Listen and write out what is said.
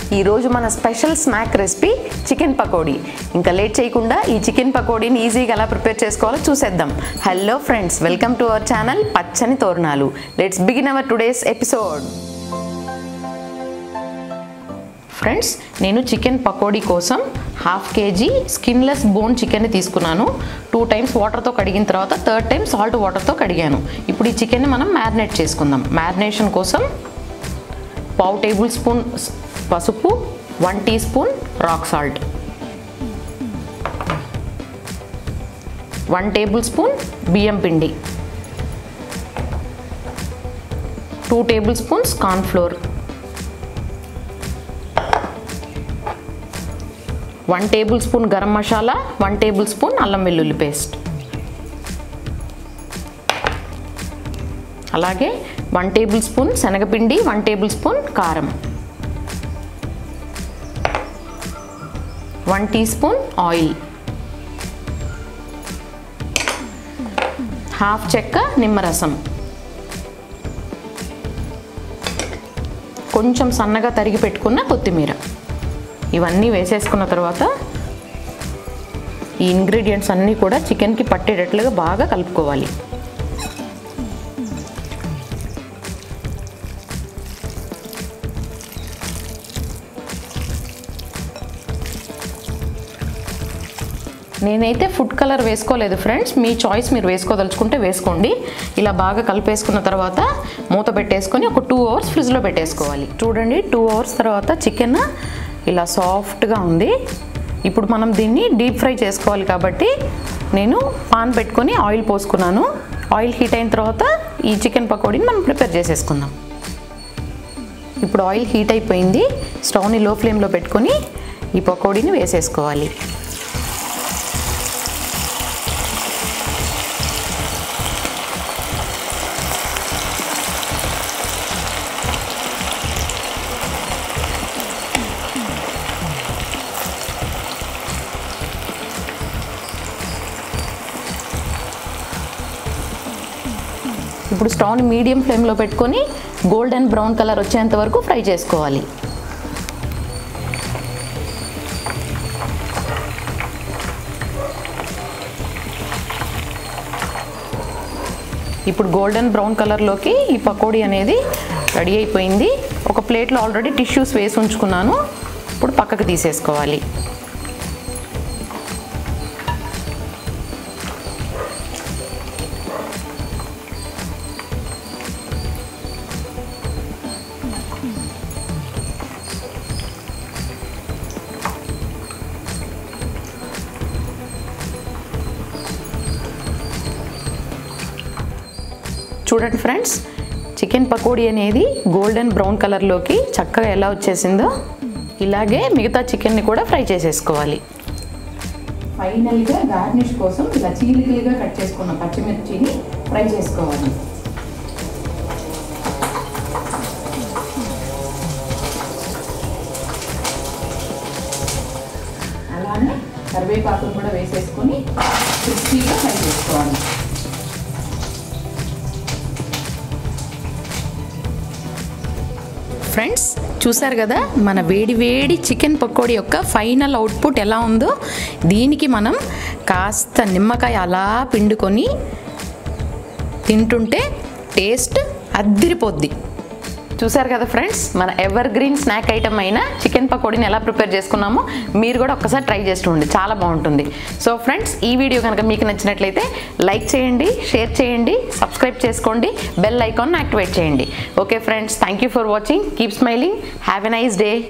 ఈరోజు మన special snack recipe chicken pakodi ఇంకా లేట్ చేయకుండా ఈ చికెన్ పకోడీని ఈజీగా ఎలా ప్రిపేర్ చేసుకోవాలో చూసేద్దాం hello friends welcome to our channel Pachchani Thoranalu let's begin our today's episode friends నేను చికెన్ పకోడీ కోసం హాఫ్ కేజీ స్కిన్లెస్ బోన్ చికెన్ని తీసుకున్నాను టూ టైమ్స్ వాటర్తో కడిగిన తర్వాత థర్డ్ టైం సాల్ట్ వాటర్తో కడిగాను ఇప్పుడు ఈ చికెన్ని మనం మ్యారినేట్ చేసుకుందాం మ్యారినేషన్ కోసం పావు టేబుల్ స్పూన్ పసుపు one teaspoon rock salt one tablespoon బియ్యం పిండి two tablespoons cornflour one tablespoon garam masala one tablespoon అల్లం వెల్లుల్లి పేస్ట్ అలాగే వన్ టేబుల్ స్పూన్ శనగపిండి వన్ టేబుల్ స్పూన్ కారం one teaspoon oil half చెక్క నిమ్మరసం కొంచెం సన్నగా తరిగి పెట్టుకున్న కొత్తిమీర ఇవన్నీ వేసేసుకున్న తర్వాత ఈ ఇంగ్రీడియంట్స్ అన్నీ కూడా చికెన్కి పట్టేటట్లుగా బాగా కలుపుకోవాలి నేనైతే ఫుడ్ కలర్ వేసుకోలేదు ఫ్రెండ్స్ మీ చాయిస్ మీరు వేసుకోదలుచుకుంటే వేసుకోండి ఇలా బాగా కలిపేసుకున్న తర్వాత మూత పెట్టేసుకొని ఒక టూ అవర్స్ ఫ్రిడ్జ్లో పెట్టేసుకోవాలి చూడండి టూ అవర్స్ తర్వాత చికెన్ ఇలా సాఫ్ట్గా ఉంది ఇప్పుడు మనం దీన్ని డీప్ ఫ్రై చేసుకోవాలి కాబట్టి నేను పాన్ పెట్టుకొని ఆయిల్ పోసుకున్నాను ఆయిల్ హీట్ అయిన తర్వాత ఈ చికెన్ పకోడీని మనం ప్రిపేర్ చేసేసుకుందాం ఇప్పుడు ఆయిల్ హీట్ అయిపోయింది స్టవ్ని లో ఫ్లేమ్లో పెట్టుకొని ఈ పకోడీని వేసేసుకోవాలి ఇప్పుడు స్టవ్ని మీడియం ఫ్లేమ్లో పెట్టుకొని గోల్డెన్ బ్రౌన్ కలర్ వచ్చేంత వరకు ఫ్రై చేసుకోవాలి ఇప్పుడు గోల్డెన్ బ్రౌన్ కలర్లోకి ఈ పకోడీ అనేది రెడీ అయిపోయింది ఒక ప్లేట్లో ఆల్రెడీ టిష్యూస్ వేసి ఉంచుకున్నాను ఇప్పుడు పక్కకు తీసేసుకోవాలి చూడండి ఫ్రెండ్స్ చికెన్ పకోడీ అనేది గోల్డెన్ బ్రౌన్ కలర్లోకి చక్కగా ఎలా వచ్చేసిందో ఇలాగే మిగతా చికెన్ని కూడా ఫ్రై చేసేసుకోవాలి ఫైనల్గా గార్నిష్ కోసం ఇలా చీలికలుగా కట్ చేసుకున్న పచ్చిమిర్చిని ఫ్రై చేసుకోవాలి అలానే కరివేపాకును కూడా వేసేసుకొని క్రిస్పీగా ఫ్రై చేసుకోవాలి ఫ్రెండ్స్ చూసారు కదా మన వేడి వేడి చికెన్ పకోడీ యొక్క ఫైనల్ అవుట్పుట్ ఎలా ఉందో దీనికి మనం కాస్త నిమ్మకాయ అలా పిండుకొని తింటుంటే టేస్ట్ అద్దిరిపోద్ది చూసారు కదా ఫ్రెండ్స్ మన ఎవర్ గ్రీన్ స్నాక్ ఐటమ్ అయిన చికెన్ పకోడీని ఎలా ప్రిపేర్ చేసుకున్నామో మీరు కూడా ఒక్కసారి ట్రై చేసి చూడండి చాలా బాగుంటుంది సో ఫ్రెండ్స్ ఈ వీడియో కనుక మీకు నచ్చినట్లయితే లైక్ చేయండి షేర్ చేయండి సబ్స్క్రైబ్ చేసుకోండి బెల్ ఐకాన్ యాక్టివేట్ చేయండి okay friends thank you for watching keep smiling have a nice day